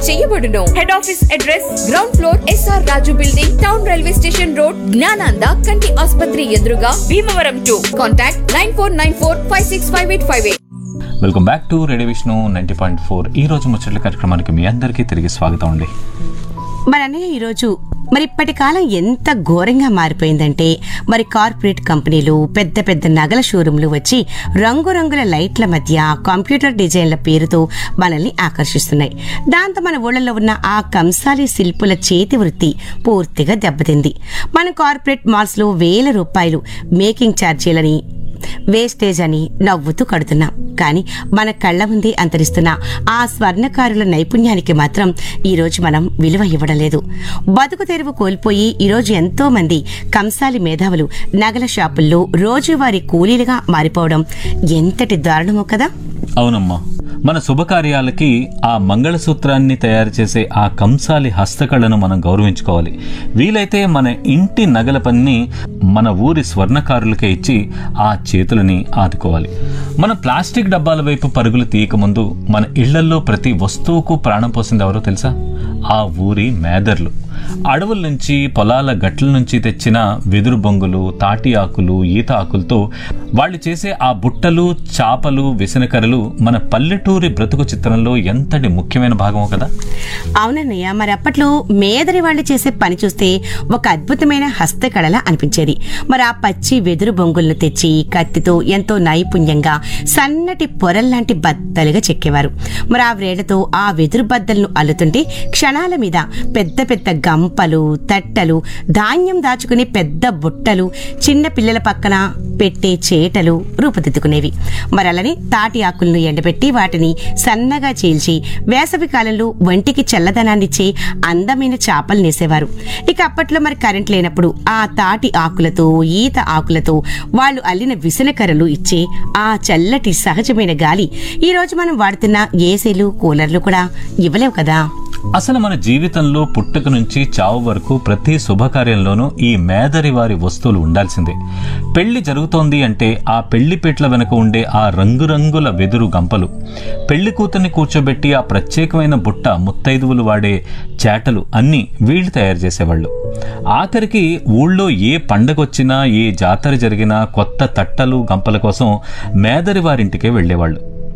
చేయబడును head office address ground floor SR Raju building town railway station road Gnananda కంటి ఆసుపత్రి ఎదురుగా Bhimavaram to contact nine four nine four five six five eight five eight welcome back to radio Vishnu ninety point four ఈ రోజు ముచ్చట్ల కార్యక్రమానికి మీ అందరికీ తిరిగి స్వాగతం అండి మరి అన్నయ్య ఈరోజు మరి ఇప్పటి కాలం ఎంత ఘోరంగా మారిపోయిందంటే మరి కార్పొరేట్ కంపెనీలు పెద్ద పెద్ద నగల షోరూంలు వచ్చి రంగురంగుల లైట్ల మధ్య కంప్యూటర్ డిజైన్ల పేరుతో మనల్ని ఆకర్షిస్తున్నాయి దాంతో మన ఊళ్ళలో ఉన్న ఆ కంసాలి శిల్పుల చేతి వృత్తి పూర్తిగా దెబ్బతింది మన కార్పొరేట్ మాల్స్ లో వేల రూపాయలు మేకింగ్ ఛార్జీలని వేస్టేజ్ అని నవ్వుతూ కడుతున్నాం కానీ మన కళ్ళ ముందే అంతరిస్తున్న ఆ స్వర్ణకారుల నైపుణ్యానికి మాత్రం ఈ రోజు మనం విలువ ఇవ్వడం లేదు బతుకు తెరువు కోల్పోయి ఈ రోజు ఎంతో మంది కంసాలి మేధావులు నగల షాపుల్లో రోజువారీ కూలీలుగా మారిపోవడం ఎంతటి దారుణమో కదా అవునమ్మా మన శుభకార్యాలకి ఆ మంగళసూత్రాన్ని తయారు చేసే ఆ కంసాలి హస్తకళను మనం గౌరవించుకోవాలి వీలైతే మన ఇంటి నగల పని మన ఊరి స్వర్ణకారులకే ఇచ్చి ఆ చేతులని ఆదుకోవాలి మన ప్లాస్టిక్ డబ్బాల వైపు పరుగులు తీయకముందు మన ఇళ్లల్లో ప్రతి వస్తువుకు ప్రాణం పోసింది ఎవరో తెలుసా ఆ ఊరి మేదర్లు అడవుల నుంచి పొలాల గట్ల నుంచి తెచ్చిన వెదురు బొంగులు తాటి ఆకులు ఈత ఆకులతో వాళ్ళు చేసే ఆ బుట్టలు చాపలు విసనకరలు మన పల్లెటూరి బ్రతుకు చిత్రంలో ఎంతటి ముఖ్యమైన భాగమో కదా అవునన్నయ్య మరి అప్పట్లో మేదరి వాళ్ళు చేసే పని చూస్తే ఒక అద్భుతమైన హస్తకళలా అనిపించేది మరి ఆ పచ్చి వెదురు బొంగులను తెచ్చి కత్తితో ఎంతో నైపుణ్యంగా సన్నటి పొరల్లాంటి బద్దలుగా చెక్కేవారు మరి ఆ వ్రేళ్లతో ఆ వెదురు బద్దలను అల్లుతుంటే క్షణాల మీద పెద్ద పెద్ద గంపలు తట్టలు ధాన్యం దాచుకునే పెద్ద బుట్టలు చిన్న పిల్లల పక్కన పెట్టే చేటలు రూపుదిద్దుకునేవి మరి అలానే తాటి ఆకులను ఎండబెట్టి వాటిని సన్నగా చీల్చి వేసవి కాలంలో వంటికి చల్లదనాన్నిచ్చే అందమైన చేపలు నేసేవారు ఇక అప్పట్లో మరి కరెంట్ లేనప్పుడు ఆ తాటి ఆకులతో ఈత ఆకులతో వాళ్ళు అల్లిన విసనకర్రలు ఇచ్చే ఆ చల్లటి సహజమైన గాలి ఈ రోజు మనం వాడుతున్న ఏసీలు కూలర్లు కూడా ఇవ్వలేవు కదా అసలు మన జీవితంలో పుట్టుక నుంచి చావు వరకు ప్రతి శుభకార్యంలోనూ ఈ మేదరి వారి వస్తువులు ఉండాల్సిందే పెళ్లి జరుగుతోంది అంటే ఆ పెళ్లి పెట్ల వెనుక ఉండే ఆ రంగురంగుల వెదురు గంపలు పెళ్లి కూతుర్ని కూర్చోబెట్టి ఆ ప్రత్యేకమైన బుట్ట ముత్తైదువులు వాడే చేటలు అన్నీ వీళ్ళు తయారు చేసేవాళ్ళు ఆఖరికి ఊళ్ళో ఏ పండగొచ్చినా ఏ జాతర జరిగినా కొత్త తట్టలు గంపల కోసం మేదరి వారింటికే వెళ్ళేవాళ్ళు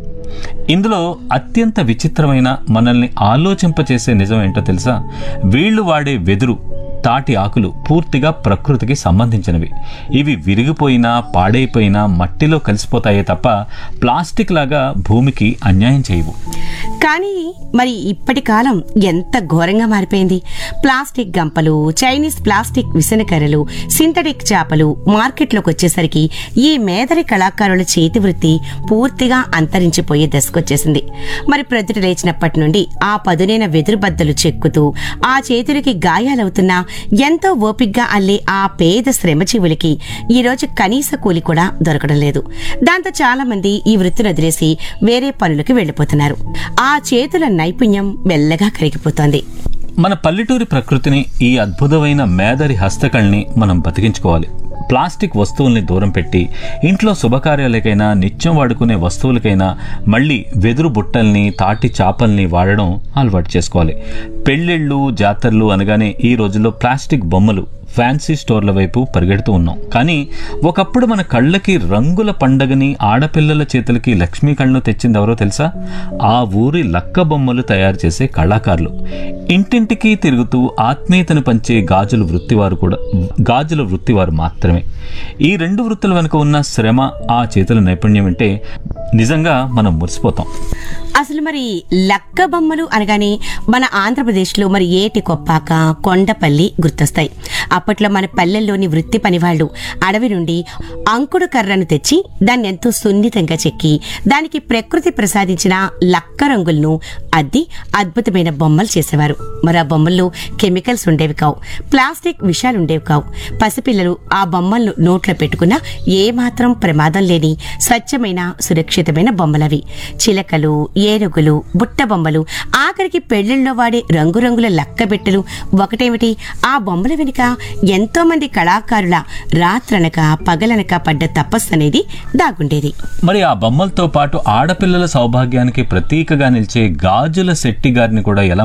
ఇందులో అత్యంత విచిత్రమైన మనల్ని ఆలోచింపచేసే నిజం ఏంటో తెలుసా వీళ్ళు వాడే వెదురు తాటి ఆకులు పూర్తిగా ప్రకృతికి సంబంధించినవి ఇవి విరిగిపోయినా పాడైపోయినా మట్టిలో కలిసిపోతాయే తప్ప ప్లాస్టిక్ లాగా భూమికి అన్యాయం చేయవు కానీ మరి ఇప్పటి కాలం ఎంత ఘోరంగా మారిపోయింది ప్లాస్టిక్ గంపలు చైనీస్ ప్లాస్టిక్ విసనకర్రలు సింథటిక్ చేపలు మార్కెట్లోకి వచ్చేసరికి ఈ మేదరి కళాకారుల చేతి వృత్తి పూర్తిగా అంతరించిపోయే దశకొచ్చేసింది మరి ప్రొద్దుట లేచినప్పటి నుండి ఆ పదునైన వెదురు బద్దలు చెక్కుతూ ఆ చేతులకి గాయాలవుతున్నా ఎంతో ఓపిగ్గా అల్లే ఆ పేద శ్రమజీవులకి ఈ రోజు కనీస కూలి కూడా దొరకడం లేదు దాంతో చాలా మంది ఈ వృత్తిని వదిలేసి వేరే పనులకు వెళ్లిపోతున్నారు ఆ చేతుల నైపుణ్యం మెల్లగా కరిగిపోతోంది మన పల్లెటూరి ప్రకృతిని ఈ అద్భుతమైన మేదరి హస్తకళని మనం బతికించుకోవాలి ప్లాస్టిక్ వస్తువుల్ని దూరం పెట్టి ఇంట్లో శుభకార్యాలకైనా నిత్యం వాడుకునే వస్తువులకైనా మళ్ళీ వెదురు బుట్టల్ని తాటి చాపల్ని వాడడం అలవాటు చేసుకోవాలి పెళ్ళిళ్ళు జాతరలు అనగానే ఈ రోజుల్లో ప్లాస్టిక్ బొమ్మలు ఫ్యాన్సీ స్టోర్ల వైపు పరిగెడుతూ ఉన్నాం కానీ ఒకప్పుడు మన కళ్ళకి రంగుల పండగని ఆడపిల్లల చేతులకి లక్ష్మీ కళ్ళను తెచ్చింది ఎవరో తెలుసా ఆ ఊరి లక్క బొమ్మలు తయారు చేసే కళాకారులు ఇంటింటికి తిరుగుతూ ఆత్మీయతను పంచే గాజుల వృత్తివారు కూడా గాజుల వృత్తివారు మాత్రమే ఈ రెండు వృత్తుల వెనుక ఉన్న శ్రమ ఆ చేతుల నైపుణ్యం అంటే నిజంగా మనం మురిసిపోతాం అసలు మరి లక్క బొమ్మలు అనగానే మన ఆంధ్రప్రదేశ్లో మరి ఏటి కొప్పాక కొండపల్లి గుర్తొస్తాయి అప్పట్లో మన పల్లెల్లోని వృత్తి పనివాళ్లు అడవి నుండి అంకుడు కర్రను తెచ్చి దాన్ని ఎంతో సున్నితంగా చెక్కి దానికి ప్రకృతి ప్రసాదించిన లక్క రంగులను అద్ది అద్భుతమైన బొమ్మలు చేసేవారు మరి ఆ బొమ్మల్లో కెమికల్స్ ఉండేవి కావు ప్లాస్టిక్ విషాలు ఉండేవి కావు పసిపిల్లలు ఆ బొమ్మలను నోట్లో పెట్టుకున్నా ఏమాత్రం ప్రమాదం లేని స్వచ్ఛమైన సురక్షితమైన బొమ్మలవి చిలకలు ఏనుగులు బుట్ట బొమ్మలు ఆఖరికి పెళ్లిళ్ళలో వాడే రంగురంగుల లక్కబెట్టెలు ఒకటేమిటి ఆ బొమ్మల వెనుక ఎంతో మంది కళాకారుల రాత్రనక పగలనక పడ్డ తపస్సు అనేది దాగుండేది మరి ఆ బొమ్మలతో పాటు ఆడపిల్లల సౌభాగ్యానికి ప్రతీకగా నిలిచే గాజుల శెట్టి గారిని కూడా ఎలా